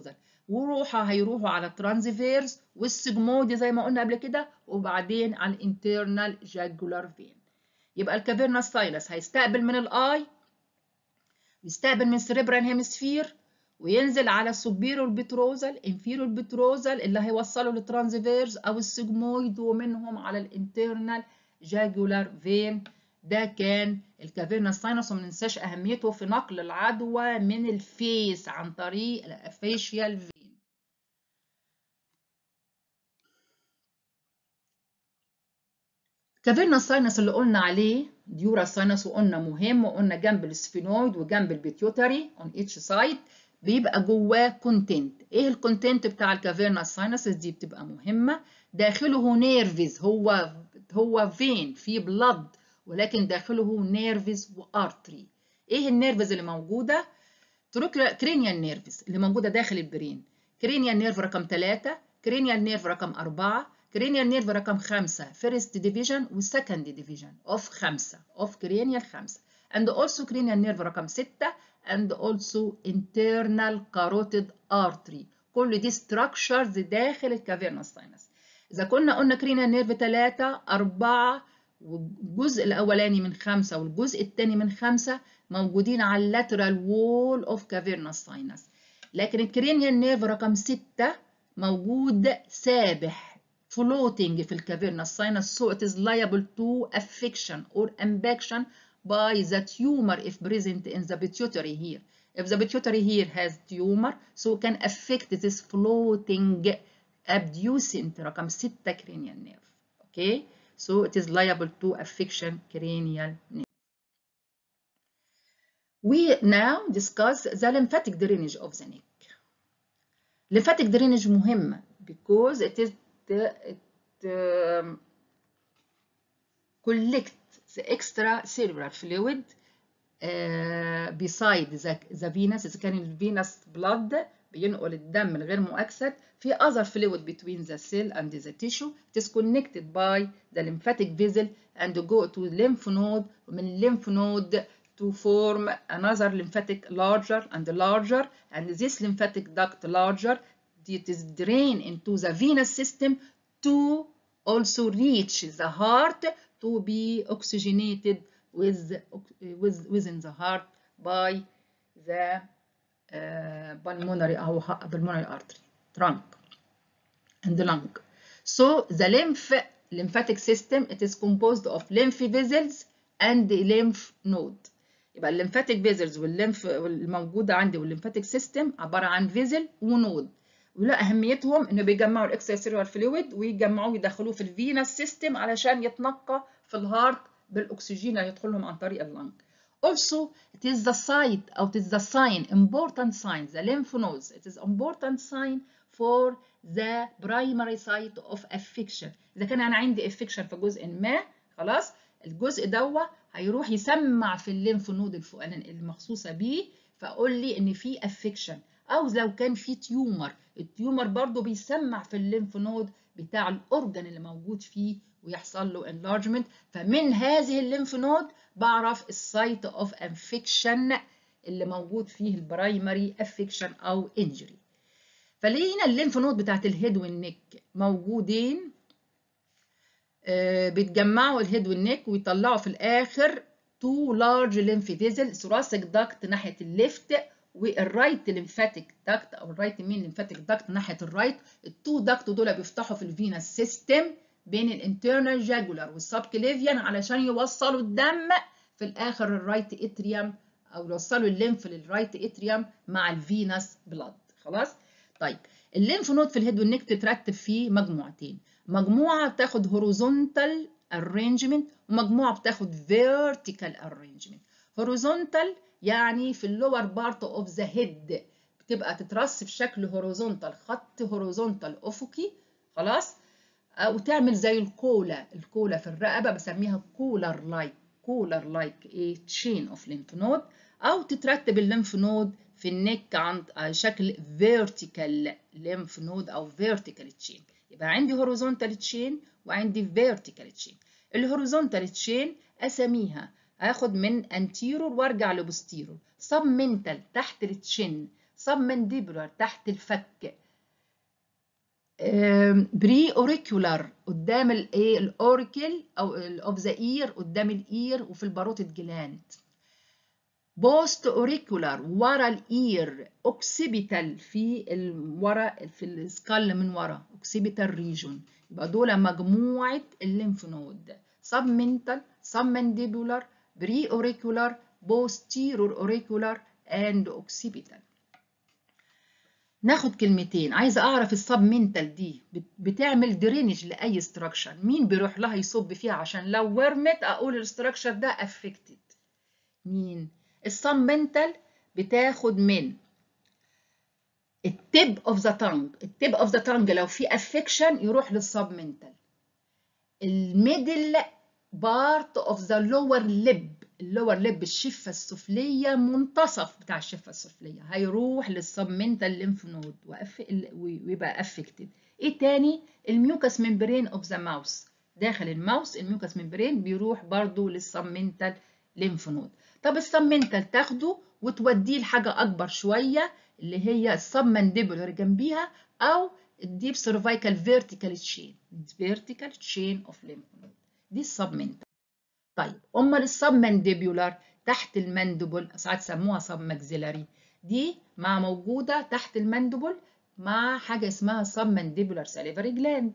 وروحها هيروحوا على الترانزفيرز والسجمود زي ما قلنا قبل كده وبعدين على الانترنال جاجولار فين يبقى الكافيرنا ساينس هيستقبل من الاي يستقبل من السريبرال هيمسفير وينزل على السوبيرو البتروزال انفيرو البتروزال اللي هيوصله للترانزفيرز او السجمويد ومنهم على الانترنال جاجولار فين ده كان الكافيرنا ساينس وما ننساش اهميته في نقل العدوى من الفيس عن طريق الافيشيال فين كافيرنا ساينس اللي قلنا عليه ديورا ساينس وقلنا مهم وقلنا جنب السفينويد وجنب البيتيوتري اون ايتش سايد بيبقى جواه كونتنت ايه الكونتنت بتاع الكافيرنا ساينسز دي بتبقى مهمه داخله نيرفز هو هو فين في بلد ولكن داخله نيرفز وارتري ايه النيرفز اللي موجوده كرينيال نيرفز اللي موجوده داخل البرين كرينيال نيرف رقم 3 كرينيال نيرف رقم 4 كرينيال نيرف رقم 5 فيرست ديفيجن وسكند ديفيجن اوف 5 اوف كرينيال 5 and also cranial nerve رقم 6 and also internal carotid artery كل دي structures داخل الكافيرنا ساينس اذا كنا قلنا كرينيال نيرف 3 4 والجزء الاولاني من 5 والجزء الثاني من 5 موجودين على اللاترال وول اوف كافيرنا ساينس لكن الكرينيال نيرف رقم 6 موجود سابح floating في الكافيرنا ساينس so it is liable to affection or impaction by the tumor if present in the pituitary here. If the pituitary here has tumor, so can affect this floating abducent رقم 6 cranial nerve. Okay, so it is liable to affection cranial nerve. We now discuss the lymphatic drainage of the neck. Lymphatic drainage مهمة because it is the, it um, collect the extracellular fluid uh, beside the, the venous إذا كان الفينس blood بينقل الدم الغير مؤكسد في other fluid between the cell and the tissue it is connected by the lymphatic vessel and go to lymph node ومن lymph node to form another lymphatic larger and larger and this lymphatic duct larger it is drained into the venous system to also reach the heart to be oxygenated with, with within the heart by the uh, pulmonary أو pulmonary artery trunk and the lung. So the lymph lymphatic system it is composed of lymph vessels and lymph node. يبقى الليمفاتيك فيزلز والليمف الموجوده عندي والليمفاتيك سيستم عباره عن فيزل ونود ولا اهميتهم انه بيجمعوا الاكسترا سيلولار فلويد ويجمعوه ويدخلوه في الفينس سيستم علشان يتنقى في الهارت بالاكسجين اللي يدخل لهم عن طريق اللنج. Also, it is the site or it is the sign, important sign, the lymph nodes. It is important sign for the primary site of affection. إذا كان أنا عندي affection في جزء ما خلاص الجزء دوا هيروح يسمع في الليمف نود الفوقاني المخصوصة بيه فأقول لي إن في affection أو لو كان في تيومر التيومر برضو بيسمع في الليمف نود بتاع الأورجن اللي موجود فيه ويحصل له enlargement فمن هذه الليمف نود بعرف السايت اوف انفكشن اللي موجود فيه البرايمري افكشن او انجري فلقينا الليمف نود بتاعت الهيد والنك موجودين آه بيتجمعوا الهيد والنك ويطلعوا في الاخر تو لارج ليمف فيزل ثوراسيك داكت ناحيه الليفت والرايت ليمفاتيك داكت او الرايت مين ليمفاتيك داكت ناحيه الرايت التو داكت دول بيفتحوا في الفينس سيستم بين الانترنال جاجولار والسب كليفيان علشان يوصلوا الدم في الاخر الرايت اتريوم او يوصلوا الليمف للرايت اتريوم مع الفينس بلاد خلاص طيب الليمف نود في الهيد والنك تترتب فيه مجموعتين مجموعه بتاخد هوريزونتال ارينجمنت ومجموعه بتاخد فيرتيكال ارينجمنت هوريزونتال يعني في اللور بارت اوف ذا هيد بتبقى تترص في شكل هوريزونتال خط هوريزونتال افقي خلاص او تعمل زي الكولا الكولا في الرقبه بسميها كولر لايك كولر لايك ايه تشين اوف ليمف نود او تترتب الليمف نود في النك عن شكل فيرتيكال ليمف نود او فيرتيكال تشين يبقى عندي هوريزونتال تشين وعندي فيرتيكال تشين الهوريزونتال تشين اسميها هاخد من انتيرور وارجع لبوستيرور سب منتال تحت التشين submandibular تحت الفك بري اوريكولار قدام الايه الاوريكل او اوف ذا اير قدام الاير وفي الباروتيد جلاند بوست اوريكولار ورا الاير اوكسيبيتال في ورا في السكال من ورا اوكسيبيتال ريجون يبقى دول مجموعه الليمف نود submental submandibular pre-auricular posterior auricular and occipital ناخد كلمتين عايزه اعرف السبمنتال دي بتعمل درينج لاي استراكشر مين بيروح لها يصب فيها عشان لو ورمت اقول الاستراكشر ده افكتد مين السبمنتال بتاخد من التب اوف ذا تانج التب اوف ذا تانج لو في افكشن يروح للسبمنتال الميدل بارت اوف ذا لور ليب اللور ليب الشفه السفليه منتصف بتاع الشفه السفليه هيروح للسبمنتال ليمف نود ويبقى افكتد ايه تاني الميوكس ممبرين اوف ذا ماوس داخل الماوس الميوكس ممبرين بيروح برضو للسبمنتال ليمف نود طب السبمنتال تاخده وتوديه لحاجه اكبر شويه اللي هي السبمنديبولار جنبيها او الديب سيرفايكال فيرتيكال تشين فيرتيكال تشين اوف ليمف نود دي السبمنتال طيب امال السبمنديبولار تحت المندبل ساعات سموها سب ماكسيلاري دي مع موجوده تحت المندبل مع حاجه اسمها سبمنديبولار ساليفري جلاند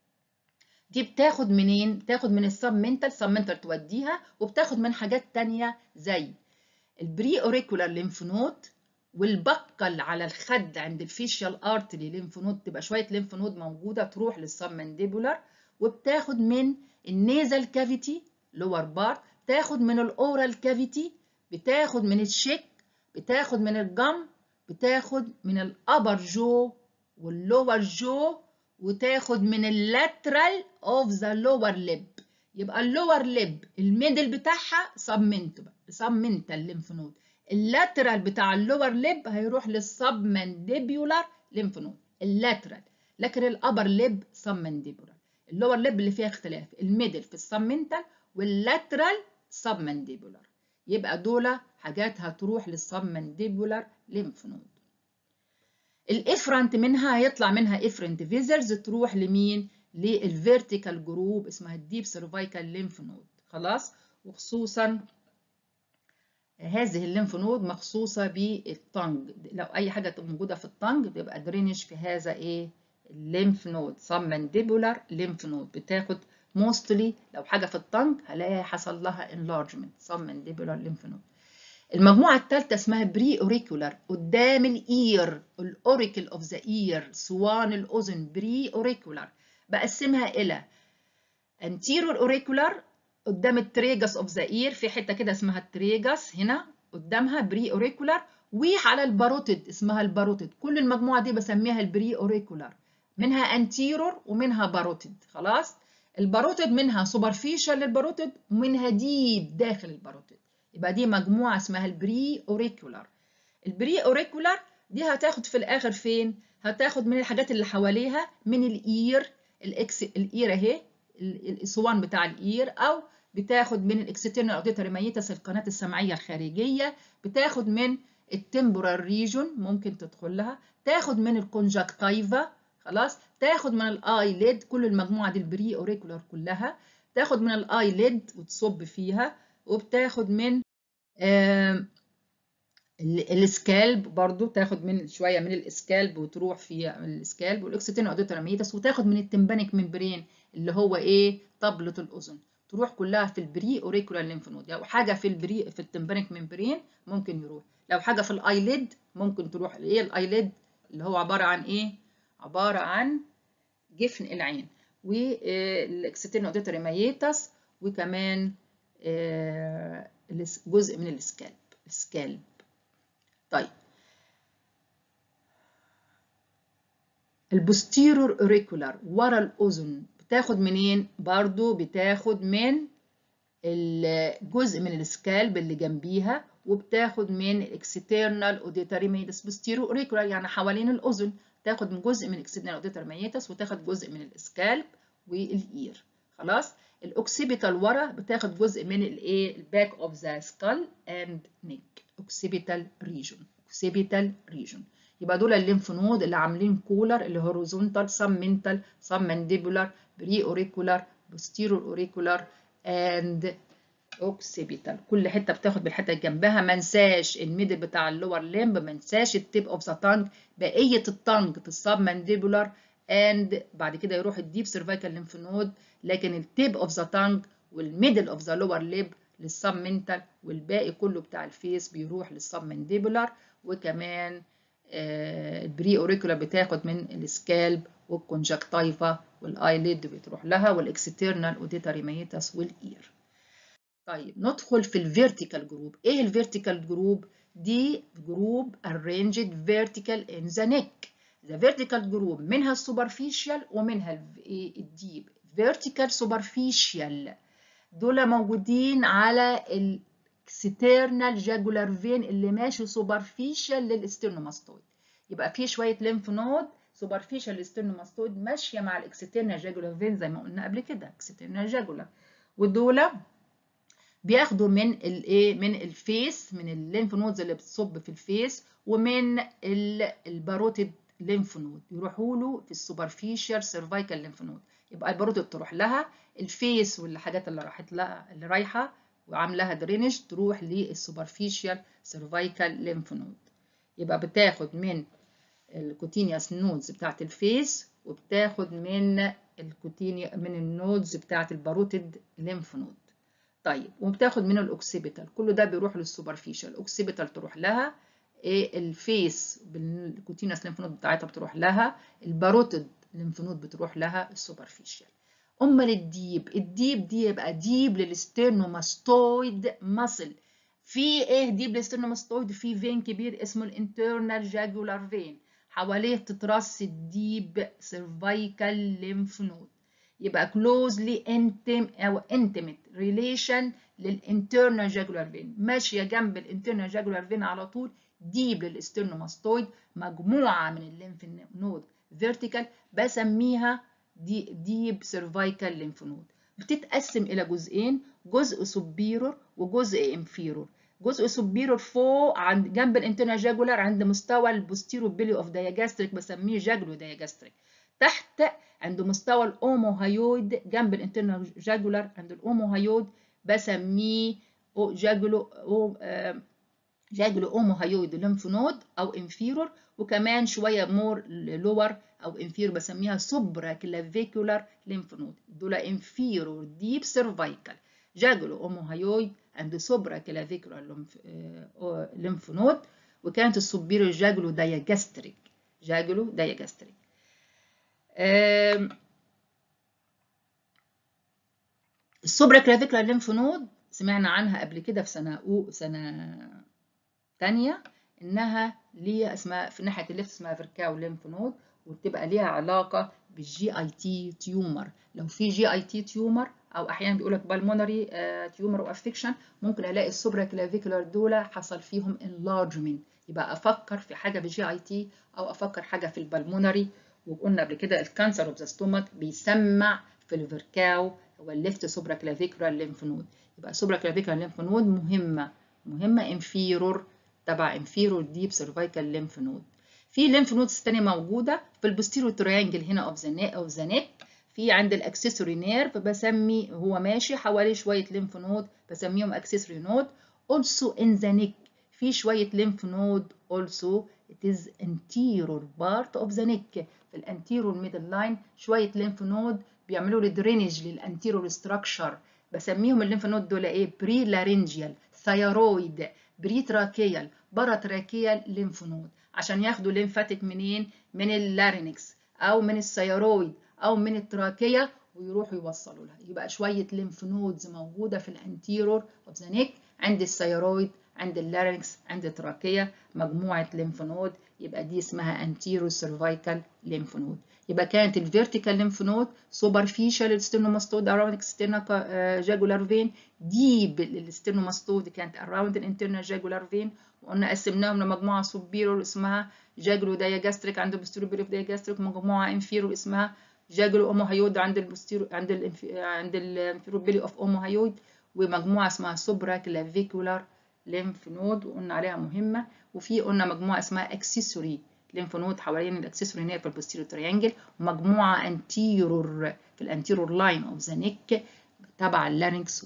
دي بتاخد منين بتاخد من السبمنتال سبمنتال توديها وبتاخد من حاجات تانية زي البري اوريكولار ليمف نود والبقل على الخد عند الفيشيال ارتري ليمف نود تبقى شويه ليمف نود موجوده تروح للسبمنديبولار وبتاخد من النيزل كافيتي لور بارت تاخد من الاورال كافيتي بتاخد من الشيك بتاخد من الجم بتاخد من الابر جو واللور جو وتاخد من اللاترال اوف ذا لور ليب يبقى اللور ليب الميدل بتاعها سبمنتال سبمنتال ليمف نود اللاترال بتاع اللور ليب هيروح للسبمنديبيولار ليمف نود اللاترال لكن الابر ليب سبمنديبيولار اللور ليب اللي فيها اختلاف الميدل في السبمنتال واللاترال سبمنديبولار يبقى دول حاجات هتروح للسبمنديبولار ليمف نود الافرنت منها هيطلع منها افرنت فيزرز تروح لمين للفيرتيكال جروب اسمها الديب سيرفايكال ليمف نود خلاص وخصوصا هذه الليمف نود مخصوصه بالطنج لو اي حاجه موجوده في الطنج بيبقى درينج في هذا ايه الليمف نود سبمنديبولار ليمف نود بتاخد موستلي لو حاجه في الطنج هلاقيها حصل لها enlargement submandibular lymph node المجموعه الثالثه اسمها بري اوريكولار قدام الاير الاوريكل اوف ذا اير سوان الاذن بري اوريكولار بقسمها الى anterior auricular قدام التريجس اوف ذا اير في حته كده اسمها التريجس هنا قدامها بري اوريكولار وعلى الباروتيد اسمها الباروتيد كل المجموعه دي بسميها البري اوريكولار منها anterior ومنها باروتيد خلاص الباروتيد منها سوبرفيشال للباروتيد ومنها ديب داخل الباروتيد يبقى دي مجموعه اسمها البري اوريكولار البري اوريكولار دي هتاخد في الاخر فين هتاخد من الحاجات اللي حواليها من الاير الاكس الاير اهي الاسوان بتاع الاير او بتاخد من الاكسترنال اوديتوري ميتس القناه السمعيه الخارجيه بتاخد من التمبورال ريجون ممكن تدخل لها تاخد من الكونجكتيفا خلاص تاخد من الاي ليد كل المجموعه دي البري اوريكولار كلها تاخد من الاي ليد وتصب فيها وبتاخد من آه السكالب برضو تاخد من شويه من الاسكالب وتروح في الاسكالب والاكستين اوديتوراميتس وتاخد من التمبانيك ممبرين اللي هو ايه طبله الاذن تروح كلها في البري اوريكولار ليمف نود لو حاجه في البري في التمبانيك ممبرين ممكن يروح لو حاجه في الايليد ممكن تروح ايه الايليد اللي هو عباره عن ايه عباره عن جفن العين والاكستين اوديتوري مايتس وكمان جزء من السكالب السكالب طيب البوستيرور اوريكولار ورا الاذن بتاخد منين برضو بتاخد من الجزء من السكالب اللي جنبيها وبتاخد من الاكسترنال اوديتوري ميتس بوستيرور اوريكولار يعني حوالين الاذن تاخد من جزء من الاكسترنال اوديتوري ميتس وتاخد جزء من السكالب والاير خلاص الاوكسيبيتال ورا بتاخد جزء من الايه الباك اوف ذا سكال اند نيك occipital region اوكسيبيتال ريجون يبقى دول الليمف نود اللي عاملين كولر اللي هوريزونتال سب منتال سب مانديبولار بري اوريكولار بوستيرور اوريكولار اند اوكسيبيتال كل حته بتاخد بالحته اللي جنبها ما انساش الميدل بتاع اللور ليمب ما انساش التيب اوف ذا تانج بقيه التانج في السب مانديبولار اند بعد كده يروح الديب سيرفيكال ليمف نود لكن التيب اوف ذا تانج والميدل اوف ذا لور ليب للسب منتال والباقي كله بتاع الفيس بيروح للسب مانديبولار وكمان البري اوريكولا بتاخد من السكالب والكونجكتيفا والايليد بتروح لها والاكسترنال اوديتاري ميتاس والاير طيب ندخل في الفيرتيكال جروب ايه الفيرتيكال جروب دي جروب arranged vertical in the neck the vertical جروب منها السوبرفيشال ومنها الديب vertical superficial دول موجودين على الاكسترنال جاجولار فين اللي ماشي سوبرفيشال للاسترنوماستويد يبقى في شويه ليمف نود سوبرفيشال للاسترنوماستويد ماشيه مع الاكسترنال جاجولار فين زي ما قلنا قبل كده اكسترنال جاجولار ودول بياخدوا من الايه من الفيس من الليمف نودز اللي بتصب في الفيس ومن الباروتيد ليمف نود يروحوا له في السوبرفيشال سيرفايكال ليمف نود يبقى الباروتيد تروح لها الفيس والحاجات اللي راحت لها اللي رايحه وعاملاها درينج تروح للسوبرفيشال سيرفايكال ليمف نود يبقى بتاخد من الكوتينياس نودز بتاعت الفيس وبتاخد من الكوتينيا من النودز بتاعت الباروتيد ليمف نود طيب وبتاخد من الاوكسيبيتال كل ده بيروح للسوبرفيشال الاوكسيبيتال تروح لها إيه الفيس بالكوتينياس ليمف نود بتاعتها بتروح لها الباروتيد ليمف نود بتروح لها السوبرفيشال امال الديب الديب دي يبقى ديب للستيرنوماستويد ماسل في ايه ديب للستيرنوماستويد في فين كبير اسمه الانترنال جاجولار فين حواليه تترص الديب سيرفايكال ليمف نود يبقى closely intim او intimate relation للانترنال جاجولار فين ماشيه جنب الانترنال جاجولار فين على طول ديب للاسترنوماستويد مجموعه من الليمف نود فيرتيكال بسميها دي ديب سيرفايكال ليمف نود بتتقسم الى جزئين جزء سوبيرور وجزء انفيرور جزء سوبيرور فوق عند جنب الانترنال جاجولار عند مستوى البوستيرو بيلي اوف دايجاستريك بسميه جاجلو دايجاستريك تحت عند مستوى الاوموهايويد جنب الانترنال جاجولار عند الاوموهايويد بسميه جاجلو أو جاجلو اوموهايويد ليمف نود او انفيرور وكمان شويه مور لور او انفيرور بسميها سوبرا كلافيكولار ليمف نود دول انفيرور ديب سيرفايكال جاجلو اوموهايويد عند سوبرا كلافيكولار ليمف نود وكانت السوبيرور جاجلو دايجاستريك جاجلو دايجاستريك السوبرا كلافيكولار ليمف نود سمعنا عنها قبل كده في سنه أو سنه تانية انها ليها اسمها في ناحيه الليفت اسمها فيركاو ليمف نود وبتبقى ليها علاقه بالجي اي تي تيومر لو في جي اي تي تيومر او احيانا بيقول لك بالمونري تيومر او افكشن ممكن الاقي السوبرا كلافيكولار دول حصل فيهم انلارجمنت يبقى افكر في حاجه بالجي اي تي او افكر حاجه في البالمونري وقلنا قبل كده الكانسر اوف ذا ستومك بيسمع في الفيركاو هو الليفت سوبرا كلافيكولار ليمف نود يبقى سوبرا كلافيكولار ليمف نود مهمه مهمه انفيرور تبع انفيرور ديب سيرفايكال ليمف نود في ليمف نودز ثانيه موجوده في البوستيرو تريانجل هنا اوف ذا اوف ذا نيك في عند الاكسسوري نيرف بسمي هو ماشي حواليه شويه ليمف نود بسميهم اكسسوري نود also in the neck في شويه ليمف نود also it is anterior part of the neck في الانتيرور ميدل لاين شويه ليمف نود بيعملوا لي درينج للانتيرور ستراكشر بسميهم الليمف نود دول ايه بري لارنجيال ثيرويد بري تراكيال باراتراكيال ليمف نود عشان ياخدوا ليمفاتيك منين من اللارينكس او من الثيرويد او من التراكيه ويروحوا يوصلوا لها يبقى شويه ليمف نودز موجوده في الانتيرور اوف ذا نيك عند الثيرويد عند اللارينكس عند التراكيه مجموعه ليمف نود يبقى دي اسمها انتيرو سيرفايكال ليمف نود يبقى كانت الفيرتيكال ليمف نود سوبرفيشال ستيرنوماستود اراوند اكسترنال جاجولار فين ديب الستيرنوماستود كانت اراوند الانترنال جاجولار فين وقلنا قسمناهم لمجموعه سوبيرور اسمها جاجلو دايجاستريك عند البوستيرو بيلي اوف دايجاستريك ومجموعه انفيرور اسمها جاجلو اوموهايود عند البوستيرو عند ال عند الانفيرور بيلي اوف اوموهايود ومجموعه اسمها سوبرا كلافيكولار lymph node وقلنا عليها مهمة وفي قلنا مجموعة اسمها accessory lymph node حوالين الاكسسوري نيرف البوستيريور تريانجل ومجموعة anterior في الانتيرور لاين اوف ذا نيك تبع اللارynx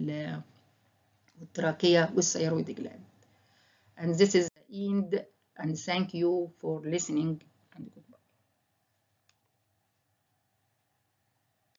والتراكية والثيرويد gland. And this is the end and thank you for listening and